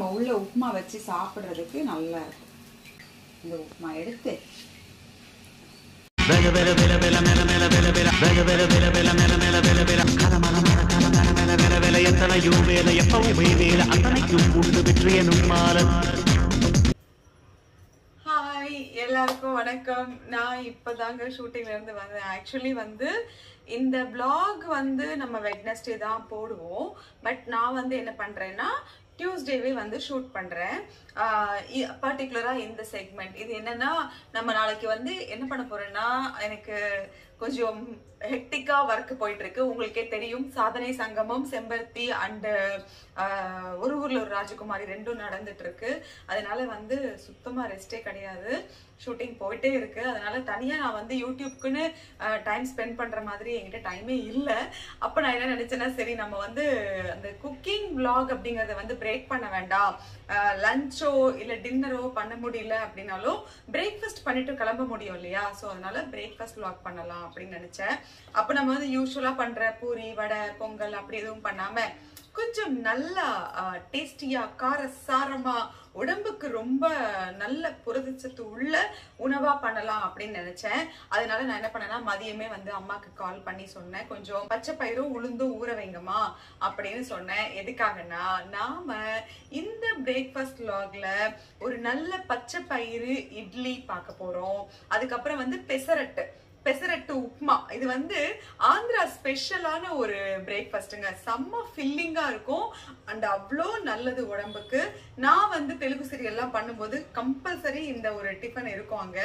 உள்ள உப்புமா வச்சு சாப்பிட்றதுக்கு நல்லா இருக்கும் இந்த உப்புமா எடுத்து வெல வெல வெல வெல மெல மெல வெல வெல வெல வெல வெல வெல மெல மெல வெல வெல கல மல மல கல மல மெல வெல வெல எத்தனையும் வேலை எப்பவும் வேலை அத்தனைக்கும் உண்டு வெற்றி எனும் மாலை ஹாய் எல்லாருக்கும் வணக்கம் நான் இப்பதாங்க ஷூட்டிங்ல இருந்து வந்தேன் ஆக்சுவலி வந்து இந்த vlog வந்து நம்ம வெட்னஸ்டே தான் போடுவோம் பட் நான் வந்து என்ன பண்றேன்னா டியூஸ்டேவே வந்து ஷூட் பண்றேன் பர்டிகுலரா இந்த செக்மெண்ட் இது என்னன்னா நம்ம நாளைக்கு வந்து என்ன பண்ண போறேன்னா எனக்கு கொஞ்சம் ஹெக்டிக்கா ஒர்க் போயிட்டு இருக்கு உங்களுக்கே தெரியும் சாதனை சங்கமம் செம்பருத்தி அண்ட் ஒரு ஊர்ல ஒரு ராஜகுமாரி ரெண்டும் நடந்துட்டு இருக்கு அதனால வந்து சுத்தமா ரெஸ்டே கிடையாது ஷூட்டிங் போயிட்டே இருக்கு அதனால தனியா நான் வந்து யூடியூப்க்குன்னு டைம் ஸ்பெண்ட் பண்ற மாதிரி என்கிட்ட டைமே இல்லை அப்ப நான் என்ன நினைச்சேன்னா சரி நம்ம வந்து அந்த குக்கிங் vlog அப்படிங்கறத வந்து பிரேக் பண்ண வேண்டாம் லஞ்சோ இல்ல டின்னரோ பண்ண முடியல அப்படின்னாலும் பிரேக்ஃபாஸ்ட் பண்ணிட்டு கிளம்ப முடியும் இல்லையா ஸோ அதனால பிரேக்ஃபாஸ்ட் vlog பண்ணலாம் அப்படின்னு நினைச்சேன் அப்ப நம்ம வந்து யூஸ்வலா பண்ற பூரி வடை பொங்கல் அப்படி எதுவும் பண்ணாம கொஞ்சம் நல்லா டேஸ்டியா கார சாரமா உடம்புக்கு ரொம்ப நல்ல புரதச்சத்து உள்ள உணவா பண்ணலாம் அப்படின்னு நினைச்சேன் அதனால நான் என்ன பண்ணேன்னா மதியமே வந்து அம்மாக்கு கால் பண்ணி சொன்னேன் கொஞ்சம் பச்சை பயிரும் உளுந்தும் ஊற வைங்கம்மா அப்படின்னு சொன்னேன் எதுக்காகன்னா நாம இந்த பிரேக்ஃபாஸ்ட் லாக்ல ஒரு நல்ல பச்சை பயிறு இட்லி பார்க்க போறோம் அதுக்கப்புறம் வந்து பெசரட்டு பெசரட்டு உப்மா இது வந்து ஆந்திரா ஸ்பெஷலான ஒரு பிரேக்ஃபாஸ்ட்டுங்க செம்ம ஃபில்லிங்கா இருக்கும் அண்ட் அவ்வளோ நல்லது உடம்புக்கு நான் வந்து தெலுங்கு சீரியல்லாம் பண்ணும்போது கம்பல்சரி இந்த ஒரு டிஃபன் இருக்கும் அங்க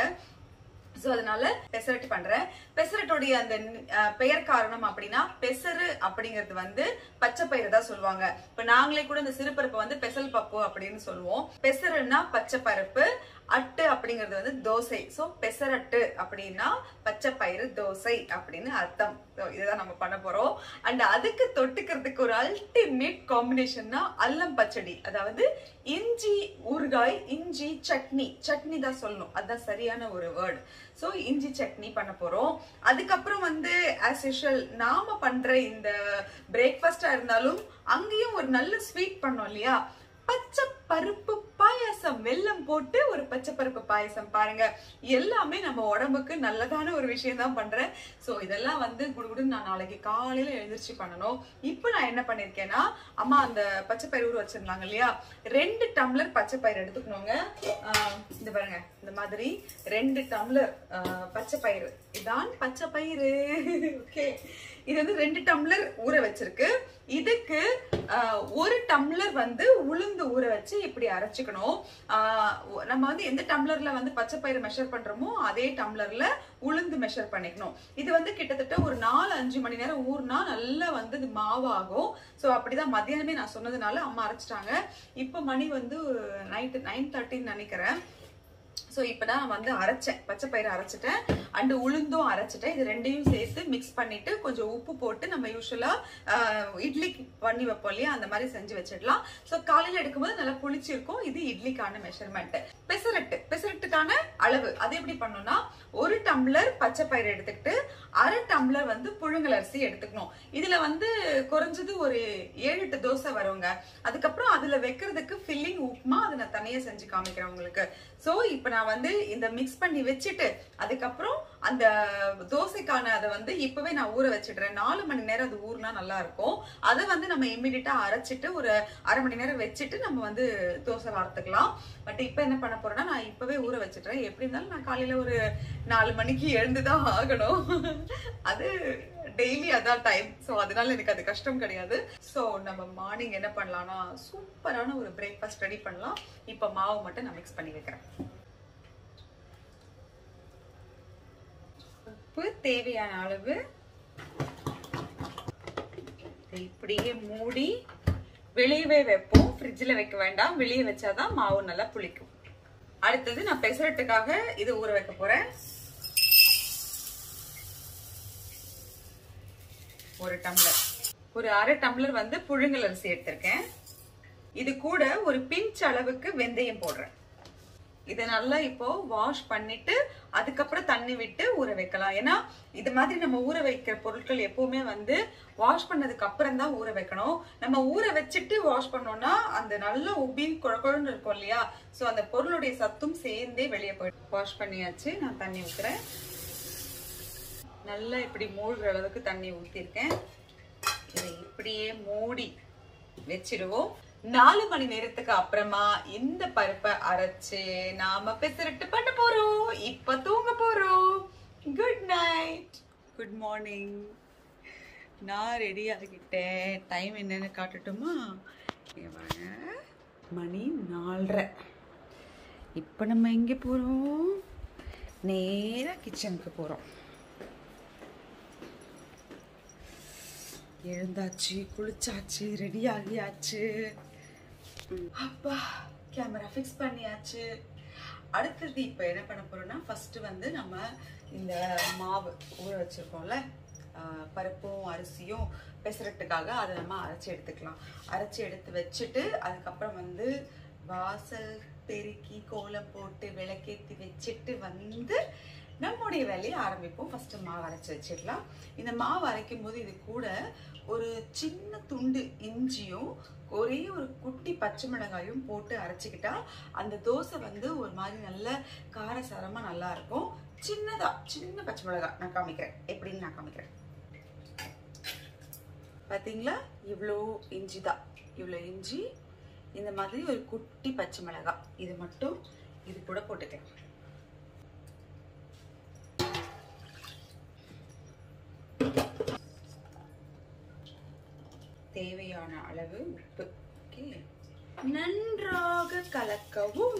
ஸோ அதனால பெசரட்டு பண்றேன் பெசரட்டுடைய அந்த அஹ், பெயர் காரணம் அப்படின்னா பெசரு அப்படிங்கிறது வந்து பச்சை பயிறு தான் சொல்லுவாங்க இப்ப நாங்களே கூட இந்த சிறுபருப்பு வந்து பெசல் பப்பு அப்படின்னு சொல்லுவோம் பெசருன்னா பச்சை பருப்பு அட்டு அப்படிங்கிறது வந்து தோசை ஸோ பெசரட்டு அப்படின்னா பச்சை பயிறு தோசை அப்படின்னு அர்த்தம் So, இதுதான் நம்ம பண்ண போறோம் அண்ட் அதுக்கு தொட்டுக்கிறதுக்கு ஒரு அல்டிமேட் காம்பினேஷன்னா அல்லம் பச்சடி அதாவது இஞ்சி ஊறுகாய் இஞ்சி சட்னி சட்னி தான் சொல்லணும் அதுதான் சரியான ஒரு வேர்டு ஸோ இஞ்சி சட்னி பண்ண போறோம் அதுக்கப்புறம் வந்து ஆஸ் யூஷுவல் நாம பண்ற இந்த பிரேக்ஃபாஸ்டா இருந்தாலும் அங்கேயும் ஒரு நல்ல ஸ்வீட் பண்ணோம் இல்லையா பச்சை பருப்பு பாயாசம் வெல்லம் போட்டு ஒரு பச்சை பருப்பு பாயாசம் பாருங்க எல்லாமே நம்ம உடம்புக்கு நல்லதான ஒரு விஷயம் தான் பண்றேன் சோ இதெல்லாம் வந்து குடுகுடுன்னு நான் நாளைக்கு காலையில எழுந்திருச்சு பண்ணணும் இப்போ நான் என்ன பண்ணிருக்கேன்னா அம்மா அந்த பச்சை பயிர் ஊற வச்சிருந்தாங்க இல்லையா ரெண்டு டம்ளர் பச்சை பயிர் எடுத்துக்கணுங்க ஆஹ் இந்த பாருங்க இந்த மாதிரி ரெண்டு டம்ளர் ஆஹ் பச்சை பயிறு இதான் பச்சை பயிறு ஓகே இது வந்து ரெண்டு டம்ளர் ஊற வச்சிருக்கு இதுக்கு ஆஹ், ஒரு டம்ளர் வந்து உளுந்து ஊற வச்சு இப்படி அரைச்சுக்கணும் ஆஹ், நம்ம வந்து எந்த டம்ளர்ல வந்து பச்சை பயிறு மெஷர் பண்றோமோ அதே டம்ளர்ல உளுந்து மெஷர் பண்ணிக்கணும் இது வந்து கிட்டத்தட்ட ஒரு நாலு அஞ்சு மணி நேரம் ஊறினா நல்லா வந்து இது மாவாகும் ஸோ அப்படிதான் மத்தியானமே நான் சொன்னதுனால அம்மா அரைச்சிட்டாங்க இப்போ மணி வந்து நைட்டு நைன் தேர்ட்டின்னு நினைக்கிறேன் ஸோ இப்போ நான் வந்து அரைச்சேன் பச்சை பயிறு அரைச்சிட்டேன் அண்டு உளுந்தும் அரைச்சிட்டேன் இது ரெண்டையும் சேர்த்து மிக்ஸ் பண்ணிட்டு கொஞ்சம் உப்பு போட்டு நம்ம யூஸ்வலாக இட்லிக்கு பண்ணி வைப்போம் இல்லையா அந்த மாதிரி செஞ்சு வச்சிடலாம் ஸோ காலையில் எடுக்கும்போது நல்லா புளிச்சிருக்கும் இது இட்லிக்கான மெஷர்மெண்ட் பெசரட்டு பெசரட்டுக்கான அளவு அது எப்படி பண்ணணும்னா ஒரு டம்ளர் பச்சை பயிறு எடுத்துக்கிட்டு அரை டம்ளர் வந்து புழுங்கல் அரிசி எடுத்துக்கணும் இதுல வந்து குறைஞ்சது ஒரு ஏழு எட்டு தோசை வருங்க அதுக்கப்புறம் அதுல வைக்கிறதுக்கு ஃபில்லிங் உப்புமா அதை நான் தனியா செஞ்சு காமிக்கிறேன் உங்களுக்கு சோ இப்போ நான் வந்து இந்த மிக்ஸ் பண்ணி வச்சுட்டு அதுக்கப்புறம் அந்த தோசைக்கான அதை வந்து இப்பவே நான் ஊற வச்சிடுறேன் நாலு மணி நேரம் அது ஊறினா நல்லா இருக்கும் அதை வந்து நம்ம இம்மிடியட்டா அரைச்சிட்டு ஒரு அரை மணி நேரம் வச்சுட்டு நம்ம வந்து தோசை வார்த்துக்கலாம் பட் இப்போ என்ன பண்ண போறேன்னா நான் இப்பவே ஊற வச்சிடுறேன் எப்படி இருந்தாலும் நான் காலையில ஒரு நாலு மணிக்கு எழுந்துதான் ஆகணும் அது டெய்லி அதான் டைம் ஸோ அதனால எனக்கு அது கஷ்டம் கிடையாது ஸோ நம்ம மார்னிங் என்ன பண்ணலாம்னா சூப்பரான ஒரு பிரேக்ஃபாஸ்ட் ரெடி பண்ணலாம் இப்போ மாவு மட்டும் நான் மிக்ஸ் பண்ணி வைக்கிறேன் உப்பு தேவையான அளவு இதை இப்படியே மூடி வெளியவே வைப்போம் ஃப்ரிட்ஜில் வைக்க வேண்டாம் வெளியே வச்சாதான் மாவு நல்லா புளிக்கும் அடுத்தது நான் பெசரட்டுக்காக இது ஊற வைக்க போறேன் ஒரு டம்ளர் ஒரு அரை டம்ளர் வந்து புழுங்கல் அரிசி எடுத்திருக்கேன் இது கூட ஒரு பிஞ்ச் அளவுக்கு வெந்தயம் போடுறேன் இதை நல்லா இப்போ வாஷ் பண்ணிட்டு அதுக்கப்புறம் தண்ணி விட்டு ஊற வைக்கலாம் ஏன்னா இது மாதிரி நம்ம ஊற வைக்கிற பொருட்கள் எப்பவுமே வந்து வாஷ் பண்ணதுக்கு அப்புறம் தான் ஊற வைக்கணும் நம்ம ஊற வச்சுட்டு வாஷ் பண்ணோம்னா அந்த நல்ல உப்பி குழக்குழன்னு இருக்கும் இல்லையா ஸோ அந்த பொருளுடைய சத்தும் சேர்ந்தே வெளியே போயிடும் வாஷ் பண்ணியாச்சு நான் தண்ணி ஊத்துறேன் நல்லா இப்படி மூழ்கிற அளவுக்கு தண்ணி ஊற்றிருக்கேன் இதை இப்படியே மூடி வச்சிடுவோம் நாலு மணி நேரத்துக்கு அப்புறமா இந்த பருப்பை அரைச்சு நாம பெசரட்டு பண்ண போறோம் இப்ப தூங்க போறோம் குட் நைட் குட் மார்னிங் நான் ரெடி ஆகிட்டேன் டைம் என்னன்னு காட்டட்டுமா இங்க வாங்க மணி நாலரை இப்போ நம்ம எங்கே போகிறோம் நேராக கிச்சனுக்கு போகிறோம் எழுந்தாச்சு குளிச்சாச்சு ரெடி ஆகியாச்சு ம், அப்பா கேமரா ஃபிக்ஸ் பண்ணியாச்சு அடுத்தது இப்போ என்ன பண்ண போறோம்னா ஃபர்ஸ்ட் வந்து நம்ம இந்த மாவு ஊற வச்சிருக்கோம்ல ஆஹ், பருப்பும் அரிசியும் பெசரட்டுக்காக அதை நம்ம அரைச்சி எடுத்துக்கலாம் அரைச்சி எடுத்து வச்சுட்டு அதுக்கப்புறம் வந்து வாசல் பெருக்கி கோலம் போட்டு விளக்கேற்றி வச்சுட்டு வந்து நம்முடைய வேலையை ஆரம்பிப்போம் ஃபர்ஸ்ட் மாவு அரைச்சி வச்சிடலாம் இந்த மாவு அரைக்கும் போது இது கூட ஒரு சின்ன துண்டு இஞ்சியும் ஒரே ஒரு குட்டி பச்சை மிளகாயும் போட்டு அரைச்சிக்கிட்டா அந்த தோசை வந்து ஒரு மாதிரி நல்ல காரசாரமா நல்லா இருக்கும் சின்னதா சின்ன பச்சை மிளகாய் நான் காமிக்கிறேன் எப்படின்னு நான் காமிக்கிறேன் பாத்தீங்களா இவ்வளோ இஞ்சி தான் இவ்வளோ இஞ்சி இந்த மாதிரி ஒரு குட்டி பச்சை மிளகாய் இது மட்டும் இது கூட போட்டுக்கலாம் தேவையான அளவு உப்பு ஓகே நன்றாக கலக்கவும்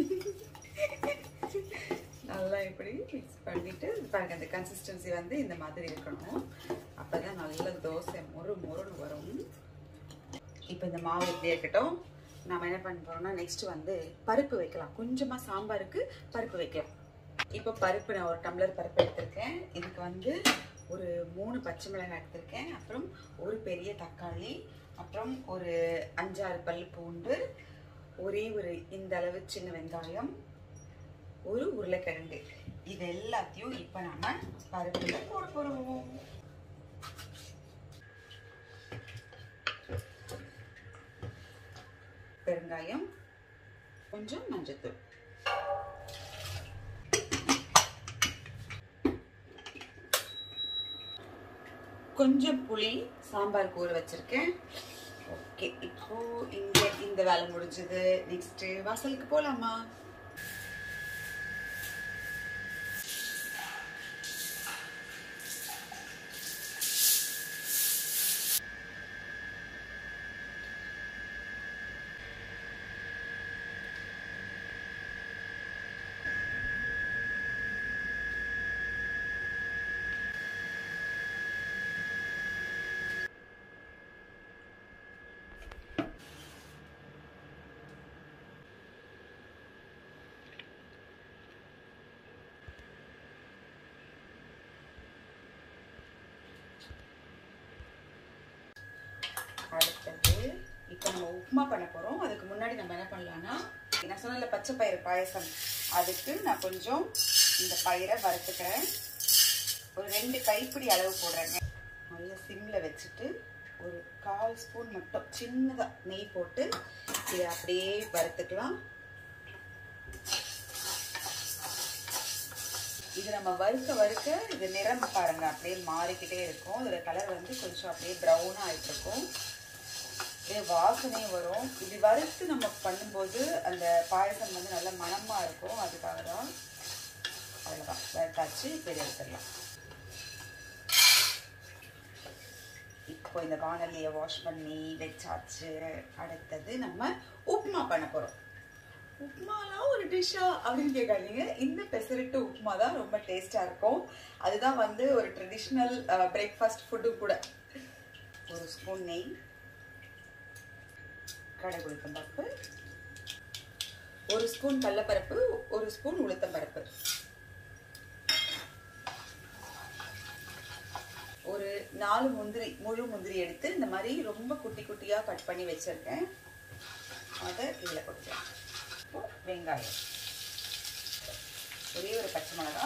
நல்லா இப்படி மிக்ஸ் பண்ணிட்டு பாருங்க அந்த கன்சிஸ்டன்சி வந்து இந்த மாதிரி இருக்கணும் அப்பதான் நல்ல தோசை மொறு மொறுன்னு வரும் இப்போ இந்த மாவு இப்படி இருக்கட்டும் நாம என்ன பண்ண போறோம்னா நெக்ஸ்ட் வந்து பருப்பு வைக்கலாம் கொஞ்சமா சாம்பாருக்கு பருப்பு வைக்கலாம் இப்போ பருப்பு நான் ஒரு டம்ளர் பருப்பு எடுத்திருக்கேன் இதுக்கு வந்து ஒரு மூணு பச்சை மிளகாய் எடுத்திருக்கேன் அப்புறம் ஒரு பெரிய தக்காளி அப்புறம் ஒரு அஞ்சாறு பல் பூண்டு ஒரே ஒரு இந்த அளவு சின்ன வெங்காயம் ஒரு உருளைக்கிழங்கு இது எல்லாத்தையும் இப்போ நாம பருப்புல போட போறோம் பெருங்காயம் கொஞ்சம் மஞ்சத்தூள் கொஞ்சம் புளி சாம்பார் ஊற வச்சிருக்கேன் ஓகே இப்போ இங்க இந்த வேலை முடிஞ்சது நெக்ஸ்ட் வாசலுக்கு போலாமா அடுத்தது இப்போ நம்ம உப்புமா பண்ண போறோம் அதுக்கு முன்னாடி நம்ம என்ன பண்ணலாம்னா நான் சொன்னல பச்சை பயிறு பாயசம் அதுக்கு நான் கொஞ்சம் இந்த பயிரை வறுத்துக்கிறேன் ஒரு ரெண்டு கைப்பிடி அளவு போடுறேங்க நல்ல சிம்ல வச்சுட்டு ஒரு கால் ஸ்பூன் மட்டும் சின்னதா நெய் போட்டு இதை அப்படியே வறுத்துக்கலாம் இது நம்ம வறுக்க வறுக்க இது நிறம் பாருங்க அப்படியே மாறிக்கிட்டே இருக்கும் இதோட கலர் வந்து கொஞ்சம் அப்படியே ப்ரௌனாக ஆயிட்டு இருக்கும் அப்படியே வாசனையும் வரும் இது வறுத்து நம்ம பண்ணும்போது அந்த பாயசம் வந்து நல்ல மணமா இருக்கும் அதுக்காக தான் அவ்வளோதான் வறுத்தாச்சு இப்போ இதை எடுத்துடலாம் இப்போ இந்த வானலியை வாஷ் பண்ணி வச்சாச்சு அடுத்தது நம்ம உப்புமா பண்ண போகிறோம் உப்புமாலாம் ஒரு டிஷ்ஷா அப்படின்னு கேட்காதீங்க இந்த பெசரிட்டு உப்புமா தான் ரொம்ப டேஸ்டா இருக்கும் அதுதான் வந்து ஒரு ட்ரெடிஷ்னல் பிரேக்ஃபாஸ்ட் ஃபுட்டு கூட ஒரு ஸ்பூன் நெய் கடை உளுத்தம்பருப்பு ஒரு ஸ்பூன் கடலப்பருப்பு ஒரு ஸ்பூன் உளுத்தம்பருப்பு ஒரு நாலு முந்திரி முழு முந்திரி எடுத்து இந்த மாதிரி ரொம்ப குட்டி குட்டியாக கட் பண்ணி வச்சிருக்கேன் அதை இதில் கொடுத்தேன் இப்போ வெங்காயம் ஒரே ஒரு பச்சை மிளகா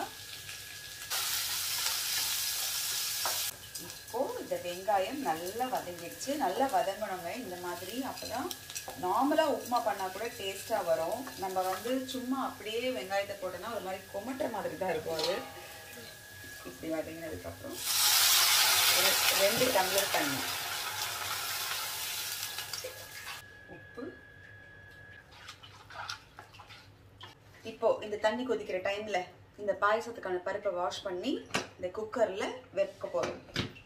இப்போ இந்த வெங்காயம் நல்லா வதங்கிடுச்சு நல்லா வதங்கணுங்க இந்த மாதிரி அப்பதான் நார்மலா உப்புமா பண்ணா கூட டேஸ்டா வரும் நம்ம வந்து சும்மா அப்படியே வெங்காயத்தை போட்டோம்னா ஒரு மாதிரி கொமட்டுற மாதிரி தான் இருக்கும் அது இப்படி வதங்கினதுக்கு அப்புறம் ஒரு ரெண்டு டம்ளர் தண்ணி உப்பு இப்போ இந்த தண்ணி கொதிக்கிற டைம்ல இந்த பாயசத்துக்கான பருப்பை வாஷ் பண்ணி இந்த குக்கர்ல வைக்க போறோம்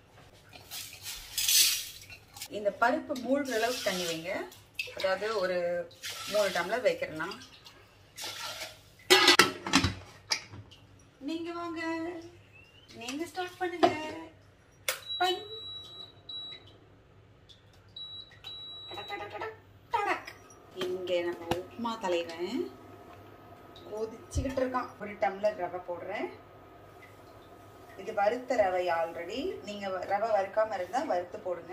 இந்த பருப்பு மூழ்கிற அளவுக்கு தண்ணி வைங்க அதாவது ஒரு மூணு டம்ளர் வைக்கிறேன்னா நீங்க வாங்க நீங்க ஸ்டார்ட் பண்ணுங்க பைங். டடக் டடக் டடக் டடக். இங்க நம்ம உப்புமா தலைவன் கொதிச்சுக்கிட்டு இருக்கான் ஒரு டம்ளர் ரவை போடுறேன் இது வறுத்த ரவை ஆல்ரெடி நீங்க வ- ரவை வறுக்காம இருந்தா வறுத்து போடுங்க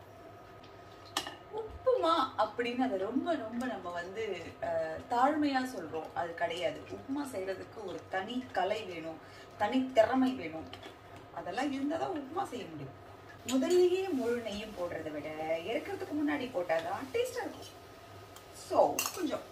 உப்புமா அப்படின்னு அதை ரொம்ப ரொம்ப நம்ம வந்து அஹ், தாழ்மையா சொல்றோம் அது கிடையாது உப்புமா செய்யறதுக்கு ஒரு தனி கலை வேணும் தனி திறமை வேணும் அதெல்லாம் இருந்தால் தான் உப்புமா செய்ய முடியும் முதல்லயே முழு நெய்யும் போடுறதை விட இறக்கிறதுக்கு முன்னாடி போட்டாதான் டேஸ்டா இருக்கும் ஸோ கொஞ்சம்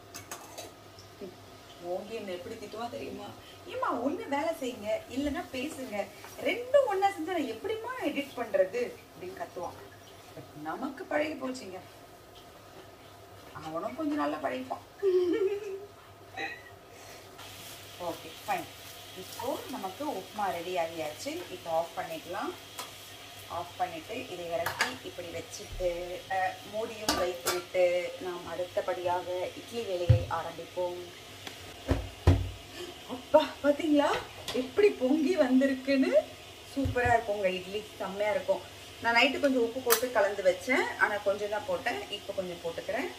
மோகி என்ன எப்படி திட்டுவா தெரியுமா ஏம்மா ஒண்ணு வேலை செய்யுங்க இல்லைன்னா பேசுங்க ரெண்டும் ஒண்ணா செஞ்சா நான் எப்படிம்மா எடிட் பண்றது அப்படின்னு கத்துவான் But நமக்கு பழகி போச்சுங்க அவனும் கொஞ்சம் நல்லா பழகிப்பான் ஓகே ஃபைன் இப்போ நமக்கு உப்புமா ரெடி ஆகியாச்சு இப்போ ஆஃப் பண்ணிக்கலாம் ஆஃப் பண்ணிட்டு இதை இறக்கி இப்படி வச்சுட்டு அஹ், மூடியும் வைத்து விட்டு நாம் அடுத்தபடியாக இட்லி வேலையை ஆரம்பிப்போம் அப்பா பாத்தீங்களா எப்படி பொங்கி வந்திருக்குன்னு சூப்பரா இருக்கும் உங்க இட்லி செம்மையா இருக்கும் நான் நைட்டு கொஞ்சம் உப்பு போட்டு கலந்து வச்சேன் ஆனா கொஞ்சம் தான் போட்டேன் இப்போ கொஞ்சம் போட்டுக்கிறேன்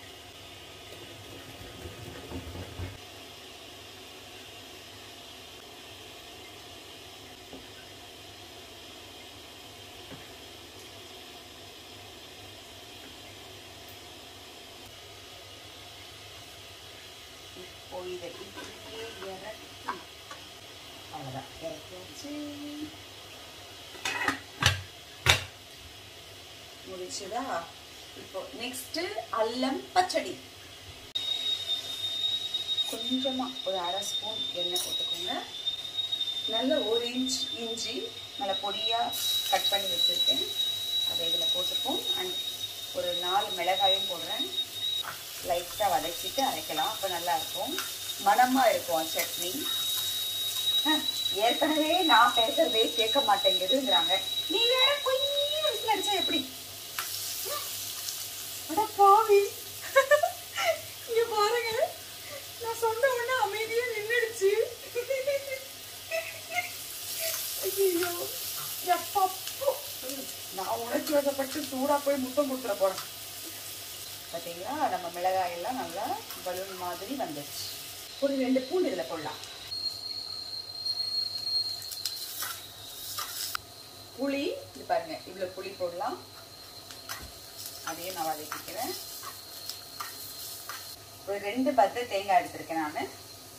இப்போ இதை இப்படியே இறக்கி அவ்வளோதான் இறக்கியாச்சு முடிச்சுதா இப்போ நெக்ஸ்ட் அல்லம் பச்சடி கொஞ்சமா ஒரு அரை ஸ்பூன் எண்ணெய் போட்டுக்கோங்க நல்ல ஒரு இன்ச் இஞ்சி நல்ல பொடியா கட் பண்ணி வச்சிருக்கேன் அதை இதில் போட்டுப்போம் அண்ட் ஒரு நாலு மிளகாயும் போடுறேன் லைட்டாக வதக்கிட்டு அரைக்கலாம் அப்போ நல்லா இருக்கும் மணமாக இருக்கும் சட்னி அஹ், ஏற்கனவே நான் பேசுறதே கேட்க மாட்டேங்குதுங்கிறாங்க நீ வேற கொஞ்சம் விசில் அடிச்சா எப்படி ம், அட பாவி இங்க பாருங்க நான் சொன்ன உடனே அமைதியா நின்னுடுச்சு ஐயோ எப்பப்போ நான் உணர்ச்சி வசப்பட்டு சூடா போய் முத்தம் கொடுத்துட போறேன் பார்த்தீங்களா நம்ம மிளகாய் எல்லாம் நல்லா பலூன் மாதிரி வந்துச்சு ஒரு ரெண்டு பூண்டு இதில் போடலாம் புளி இது பாருங்க இவ்வளோ புளி போடலாம் அதையும் நான் வதக்கிக்கிறேன் ஒரு ரெண்டு பத்து தேங்காய் எடுத்திருக்கேன் நான்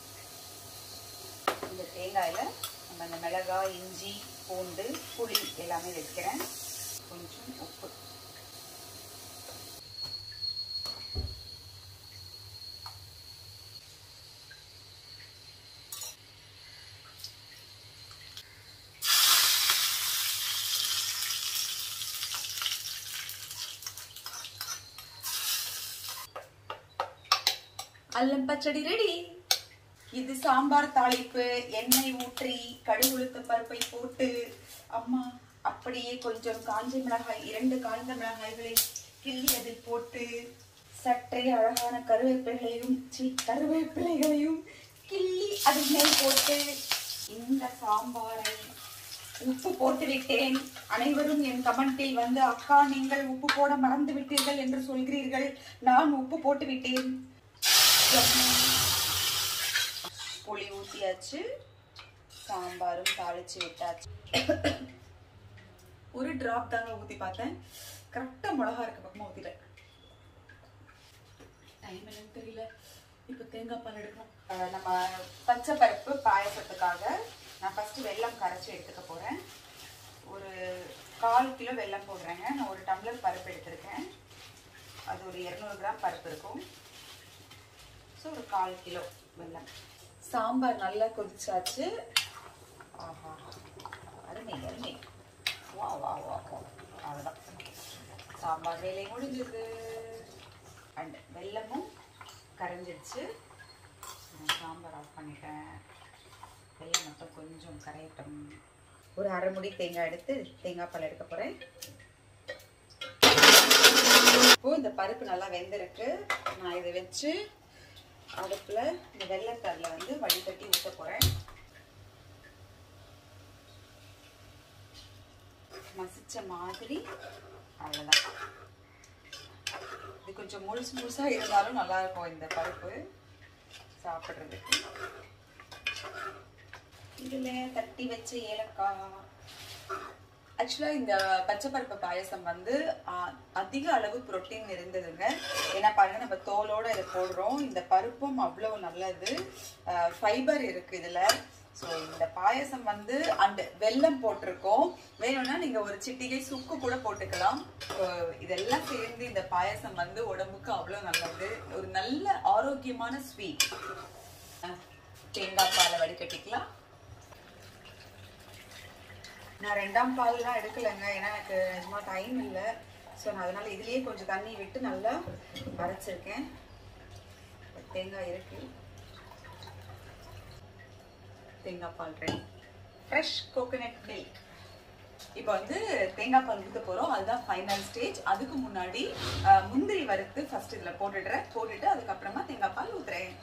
இந்த தேங்காயில் நம்ம இந்த மிளகாய் இஞ்சி பூண்டு புளி எல்லாமே வைக்கிறேன் கொஞ்சம் உப்பு அல்லம் பச்சடி ரெடி இது சாம்பார் தாளிப்பு எண்ணெய் ஊற்றி கடுகு உளுத்த பருப்பை போட்டு அம்மா அப்படியே கொஞ்சம் காஞ்ச மிளகாய் இரண்டு காய்ந்த மிளகாய்களை கிள்ளி அதில் போட்டு சற்றே அழகான கருவேப்பிலைகளையும் சீ கருவேப்பிலைகளையும் கிள்ளி அதில் மேல் போட்டு இந்த சாம்பாரை உப்பு போட்டு விட்டேன் அனைவரும் என் கமெண்டில் வந்து அக்கா நீங்கள் உப்பு போட மறந்து விட்டீர்கள் என்று சொல்கிறீர்கள் நான் உப்பு போட்டு விட்டேன் புளி ஊற்றியாச்சு சாம்பாரும் தாளிச்சு விட்டாச்சு ஒரு டிராப் தாங்க ஊற்றி பார்த்தேன் கரெக்டாக மிளகா இருக்க பக்கமாக ஊற்றிட்டேன் டைம் என்னன்னு தெரியல இப்போ தேங்காய் பால் எடுக்கணும் அஹ் நம்ம பச்சை பருப்பு பாயசத்துக்காக நான் ஃபஸ்ட்டு வெல்லம் கரைச்சி எடுத்துக்க போகிறேன் ஒரு கால் கிலோ வெல்லம் போடுறேங்க நான் ஒரு டம்ளர் பருப்பு எடுத்திருக்கேன் அது ஒரு இரநூறு கிராம் பருப்பு இருக்கும் ஸோ ஒரு கால் கிலோ வெல்லம் சாம்பார் நல்லா கொதிச்சாச்சு ஆஹா அருமை அருமை வா வா வா வா அவ்வளோதான் சாம்பார் வேலை முடிஞ்சது அண்ட் வெல்லமும் கரைஞ்சிடுச்சு நான் சாம்பார் ஆஃப் பண்ணிட்டேன் வெல்லம் மட்டும் கொஞ்சம் கரையட்டும் ஒரு அரை முடி தேங்காய் எடுத்து தேங்காய் பால் எடுக்க போகிறேன் இப்போ இந்த பருப்பு நல்லா வெந்திருக்கு நான் இதை வச்சு அடுப்பில் இந்த வெள்ளைக்கல்ல வந்து வடிகட்டி ஊற்ற போகிறேன் மசிச்ச மாதிரி அவ்வளோதான் இது கொஞ்சம் முழுசு முழுசாக இருந்தாலும் நல்லா இருக்கும் இந்த பருப்பு சாப்பிட்றதுக்கு இதில் தட்டி வச்ச ஏலக்காய் ஆக்சுவலாக இந்த பச்சை பருப்பு பாயசம் வந்து ஆ, அதிக அளவு புரோட்டீன் இருந்ததுங்க ஏன்னா பாருங்க நம்ம தோலோட இதை போடுறோம் இந்த பருப்பும் அவ்வளோ நல்லது ஃபைபர் இருக்கு இதில் ஸோ இந்த பாயசம் வந்து அந்த வெல்லம் போட்டிருக்கோம் வேணும்னா நீங்கள் ஒரு சிட்டிகை சுக்கு கூட போட்டுக்கலாம் So, இதெல்லாம் சேர்ந்து இந்த பாயசம் வந்து உடம்புக்கு அவ்வளோ நல்லது ஒரு நல்ல ஆரோக்கியமான ஸ்வீட் தேங்காய் பாலை வடிகட்டிக்கலாம் நான் ரெண்டாம் பால்லாம் எடுக்கலைங்க ஏன்னா எனக்கு சும்மா டைம் இல்லை ஸோ நான் அதனால இதுலேயே கொஞ்சம் தண்ணி விட்டு நல்லா அரைச்சிருக்கேன் தேங்காய் இருக்கு தேங்காய் பால் ரெடி ஃப்ரெஷ் கோகோனட் மில்க் இப்போ வந்து தேங்காய் பால் ஊற்ற போகிறோம் அதுதான் ஃபைனல் ஸ்டேஜ் அதுக்கு முன்னாடி அஹ், முந்திரி வறுத்து ஃபர்ஸ்ட் இதில் போட்டுடுறேன் போட்டுட்டு அதுக்கப்புறமா தேங்காய் பால் ஊற்றுறேன்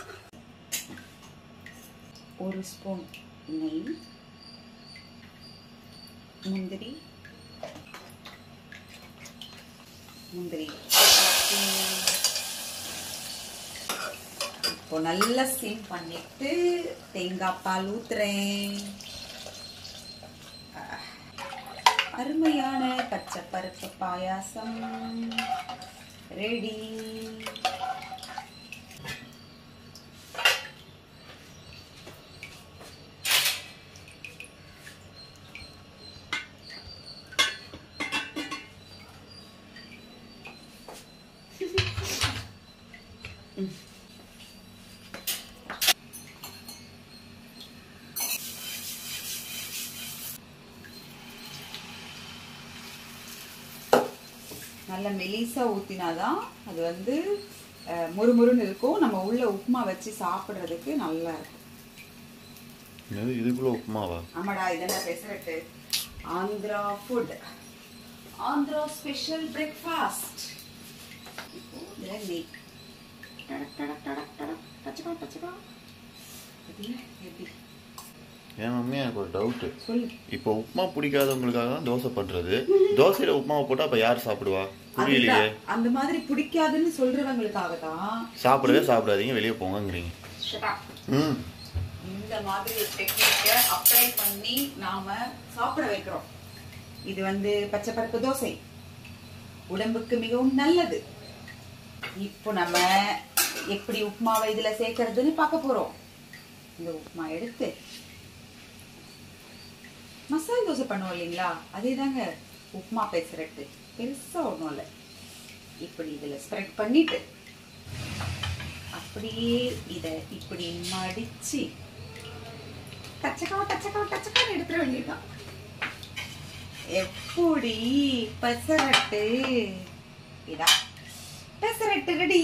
ஒரு ஸ்பூன் நெய் முந்திரி முந்திரி இப்போ நல்லா ஸ்டீம் பண்ணிட்டு தேங்காய் பால் ஊத்துறேன் ஆஹ். அருமையான பச்சை பருப்பு பாயாசம் ரெடி நல்ல மெலிசா ஊத்தினாதான் அது வந்து அஹ், முறுமுறுன்னு இருக்கும் நம்ம உள்ள உப்புமா வச்சு சாப்பிடுறதுக்கு நல்லா இருக்கும் என்னது இதுக்குள்ள உப்புமாவா ஆமாடா இதெல்லாம் pesarattu Andhra food Andhra special breakfast இப்போ இதில் நெய் டடக் டடக் டடக் டடக் டச்சக்கா டச்சக்கா பாத்தீங்களா? எப்படி ஏன் மம்மி எனக்கு ஒரு டவுட்டு சொல்லு இப்போ உப்புமா பிடிக்காதவங்களுக்காக தான் தோசை பண்றது தோசையில உப்புமாவை போட்டா அப்ப யார் சாப்பிடுவா புரியலையே அதுதான், அந்த மாதிரி பிடிக்காதுன்னு சொல்றவங்களுக்காக தான் சாப்பிடவே சாப்பிடாதீங்க வெளியே போங்கங்கிறீங்க shut up. ம் இந்த மாதிரி ஒரு டெக்னிக்கை அப்ளை பண்ணி நாம சாப்பிட வைக்கிறோம் இது வந்து பச்சை பருப்பு தோசை உடம்புக்கு மிகவும் நல்லது இப்போ நம்ம எப்படி உப்புமாவை இதுல சேர்க்கறதுன்னு பார்க்க போறோம் இந்த உப்புமா எடுத்து மசாலா தோசை பண்ணுவோம் இல்லைங்களா அதே தாங்க உப்புமா பெசரட்டு பெருசா ஒன்றும் இல்லை இப்படி இதுல ஸ்ப்ரெட் பண்ணிட்டு அப்படியே இதை இப்படி மடிச்சு டச்சக்கா டச்சக்கா டச்சக்கான்னு எடுத்துட வேண்டியதுதான் எப்படி பெசரட்டு இதா பெசரட்டு ரெடி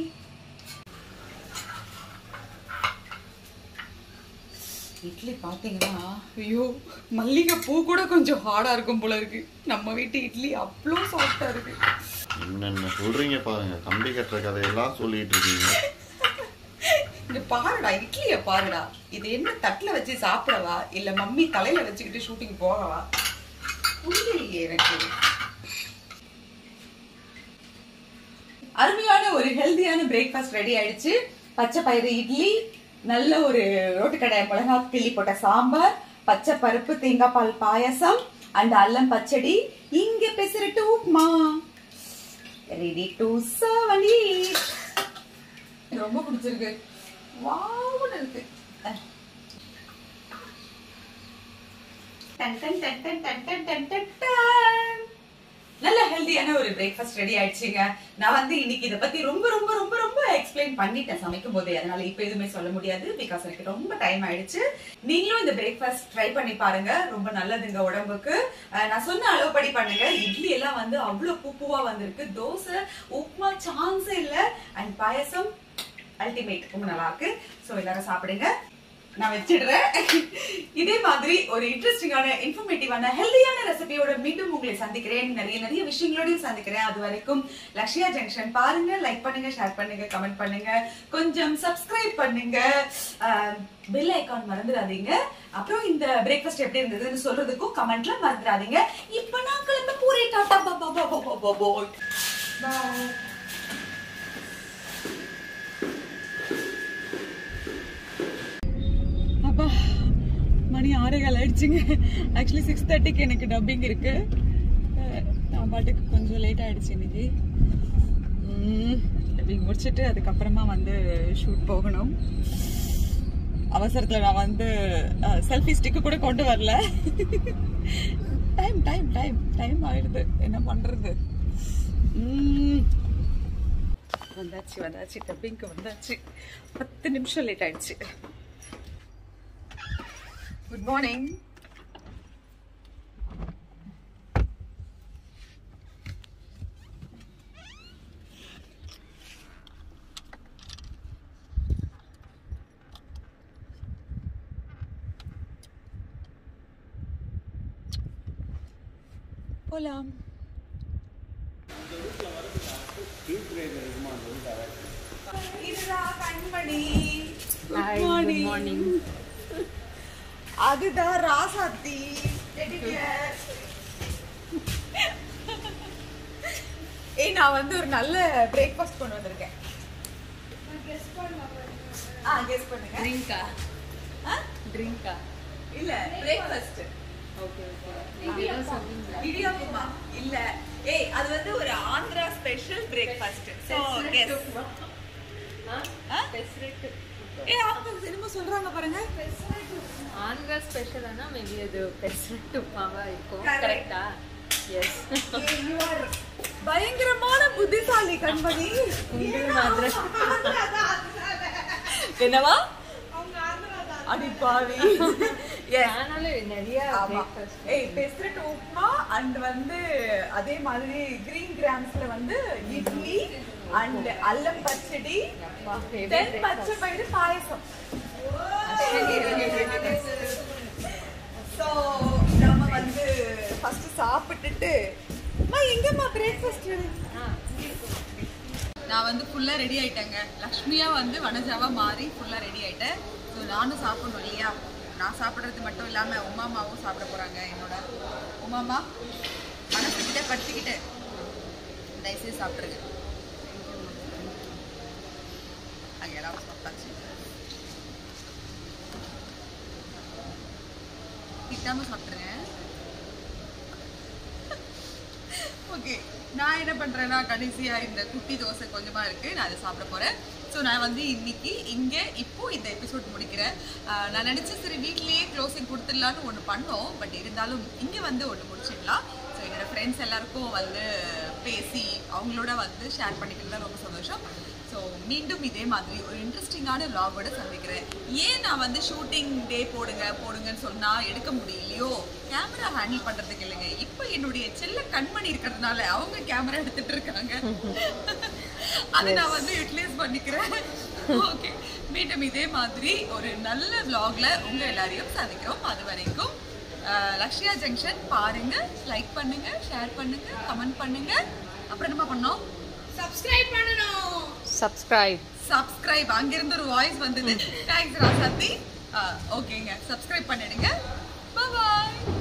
இட்லி பாத்தீங்கன்னா ஐயோ மல்லிகை பூ கூட கொஞ்சம் ஹார்டா இருக்கும் போல இருக்கு நம்ம வீட்டு இட்லி அவ்வளோ சாஃப்டா இருக்கு என்னென்ன சொல்றீங்க பாருங்க கம்பி கட்டுற கதையெல்லாம் சொல்லிட்டு இருக்கீங்க இந்த பாருடா இட்லிய பாருடா இது என்ன தட்டுல வச்சு சாப்பிடவா இல்ல மம்மி தலையில வச்சுக்கிட்டு ஷூட்டிங் போகவா புரியலையே எனக்கு அருமையான ஒரு ஹெல்தியான பிரேக்ஃபாஸ்ட் ரெடி ஆயிடுச்சு பச்சை பயிறு இட்லி நல்ல ஒரு ரோட்டுக்கடை மிளகா கிள்ளி போட்ட சாம்பார் பச்சை பருப்பு தேங்காய் பால் பாயாசம் அண்ட் அல்லம் பச்சடி இங்க pesarattu upma ready to serve and eat ரொம்ப பிடிச்சிருக்கு வாவுன்னு இருக்கு அஹ். டன் டன் டன் டன் டன் டன் டன் டன் டன். நல்ல ஹெல்தியான ஒரு பிரேக்ஃபாஸ்ட் ரெடி ஆயிடுச்சுங்க நான் வந்து இன்னைக்கு இதை பத்தி ரொம்ப ரொம்ப ரொம்ப ரொம்ப எக்ஸ்பிளைன் பண்ணிட்டேன் சமைக்கும் போதே அதனால இப்ப எதுவுமே சொல்ல முடியாது பிகாஸ் எனக்கு ரொம்ப டைம் ஆயிடுச்சு நீங்களும் இந்த பிரேக்ஃபாஸ்ட் ட்ரை பண்ணி பாருங்க ரொம்ப நல்லதுங்க உடம்புக்கு அஹ் நான் சொன்ன அளவுப்படி பண்ணுங்க இட்லி எல்லாம் வந்து அவ்வளவு பூ பூவா வந்திருக்கு தோசை உப்புமா சான்ஸே இல்ல அண்ட் பாயசம் அல்டிமேட் ரொம்ப நல்லா இருக்கு சோ எல்லாரும் சாப்பிடுங்க நான் வச்சிடுறேன் இதே மாதிரி ஒரு இன்ட்ரெஸ்டிங்கான இன்ஃபர்மேட்டிவான ஹெல்தியான ரெசிபியோட மீண்டும் உங்களை சந்திக்கிறேன் நிறைய நிறைய விஷயங்களோடையும் சந்திக்கிறேன் அது வரைக்கும் லக்ஷ்யா ஜங்ஷன் பாருங்க லைக் பண்ணுங்க ஷேர் பண்ணுங்க கமெண்ட் பண்ணுங்க கொஞ்சம் சப்ஸ்கிரைப் பண்ணுங்க பெல் ஐகான் மறந்துடாதீங்க அப்புறம் இந்த பிரேக்ஃபாஸ்ட் எப்படி இருந்ததுன்னு சொல்றதுக்கும் கமெண்ட்ல மறந்துடாதீங்க இப்போ நான் கிளம்ப பூரி டாட்டா பாபா பாபா பாபா பாய் பாய் அப்பா மணி ஆறே கால் ஆயிடுச்சுங்க ஆக்சுவலி சிக்ஸ் தேர்ட்டிக்கு எனக்கு டப்பிங் இருக்கு அஹ் நான் பாட்டுக்கு கொஞ்சம் லேட் ஆயிடுச்சு இன்னைக்கு டப்பிங் முடிச்சுட்டு அதுக்கப்புறமா வந்து ஷூட் போகணும் அவசரத்தில் நான் வந்து செல்ஃபி ஸ்டிக்கு கூட கொண்டு வரல டைம் டைம் டைம் டைம் ஆயிடுது என்ன பண்றது உம். வந்தாச்சு வந்தாச்சு டப்பிங்க்கு வந்தாச்சு பத்து நிமிஷம் லேட் ஆயிடுச்சு குட் மார்னிங் போலாம் இதுதான் கண்மணி குட் மார்னிங் அதுதான் ராசாத்தி Teddy bear. ஏய் நான் வந்து ஒரு நல்ல பிரேக்ஃபாஸ்ட் கொண்டு வந்திருக்கேன் ஆ கெஸ் பண்ணுங்க ட்ரிங்கா ஆ? ட்ரிங்கா இல்ல பிரேக்ஃபாஸ்ட் ஓகே ஓகே ஏதோ சொல்றீங்களா இடியாப்பமா இல்ல ஏய் அது வந்து ஒரு Andhra special breakfast so guess ஆ? பெஸ்ரெட் ஏய் அவங்க என்னமோ சொல்றாங்க பாருங்க ஆந்திரா ஸ்பெஷலானா மேபி அது பெஸ்ரெட் உப்புமாவா இருக்கும் Correct. கரெக்டா எஸ் ஏய், you are பயங்கரமான புத்திசாலி கண்மணி உங்கள் மாதிரி. என்னவா அடி பாவி Yes. ஆனாலும் நிறைய ஆமா. breakfast. ஏய் பெஸ்ட்ரெட் உப்புமா அண்ட் வந்து அதே மாதிரி கிரீன் கிராம்ஸ்ல வந்து இட்லி அண்ட் அல்லம் பச்சடி அப்பா, heavy தென் breakfast. பச்சை பயிறு பாயசம் ஸோ நம்ம வந்து ஃபர்ஸ்ட் சாப்பிட்டுட்டு அம்மா எங்கம்மா பிரேக்ஃபாஸ்ட் நான் வந்து ஃபுல்லாக ரெடி ஆயிட்டேங்க லக்ஷ்மியா வந்து வனஜாவா மாறி ஃபுல்லாக ரெடி ஆயிட்டேன் ஸோ நானும் சாப்பிடணும் இல்லையா நான் சாப்பிட்றது மட்டும் இல்லாமல் உமாமாவும் சாப்பிட போகிறாங்க என்னோட உமாமா மனசுக்கிட்ட படுத்திக்கிட்டு தயவுசெய்து சாப்பிட்ருங்க அங்கே எல்லாரும் சாப்பிட்டாச்சு திட்டாம சாப்பிட்ருங்க ஓகே நான் என்ன பண்றேன்னா கடைசியா இந்த குட்டி தோசை கொஞ்சமா இருக்கு நான் அதை சாப்பிட போறேன் ஸோ நான் வந்து இன்னைக்கு இங்க இப்போ இந்த எபிசோட் முடிக்கிறேன் ஆஹ் நான் நினைச்சேன் சரி வீட்லயே க்ளோசிங் கொடுத்துடலான்னு ஒன்று பண்ணோம் பட் இருந்தாலும் இங்க வந்து ஒன்று முடிச்சிடலாம் ஸோ என்னோட ஃப்ரெண்ட்ஸ் எல்லாருக்கும் வந்து பேசி அவங்களோட வந்து ஷேர் பண்ணிக்கிறது ரொம்ப சந்தோஷம் ஸோ மீண்டும் இதே மாதிரி ஒரு இன்ட்ரெஸ்டிங்கான வ்ளாகோட சந்திக்கிறேன் ஏன் நான் வந்து ஷூட்டிங் டே போடுங்க போடுங்கன்னு சொன்னா எடுக்க முடியலையோ கேமரா ஹேண்டில் பண்றதுக்கு இல்லைங்க இப்போ என்னுடைய செல்ல கண்மணி இருக்கிறதுனால அவங்க கேமரா எடுத்துட்டு இருக்காங்க அதை நான் வந்து யூட்டிலைஸ் பண்ணிக்கிறேன் ஓகே மீண்டும் இதே மாதிரி ஒரு நல்ல vlogல உங்க எல்லாரையும் சந்திக்கிறோம் அது வரைக்கும் அஹ், லக்ஷ்யா ஜங்ஷன் பாருங்க லைக் பண்ணுங்க ஷேர் பண்ணுங்க கமெண்ட் பண்ணுங்க அப்புறம் என்ன பண்ணோம் சப்ஸ்கிரைப் சப்ஸ்கிரைப் அங்கிருந்து ஒரு வாய்ஸ் வந்தது தேங்க்ஸ் ராசாத்தி ஓகேங்க சப்ஸ்கிரைப் பண்ணிடுங்க பாய்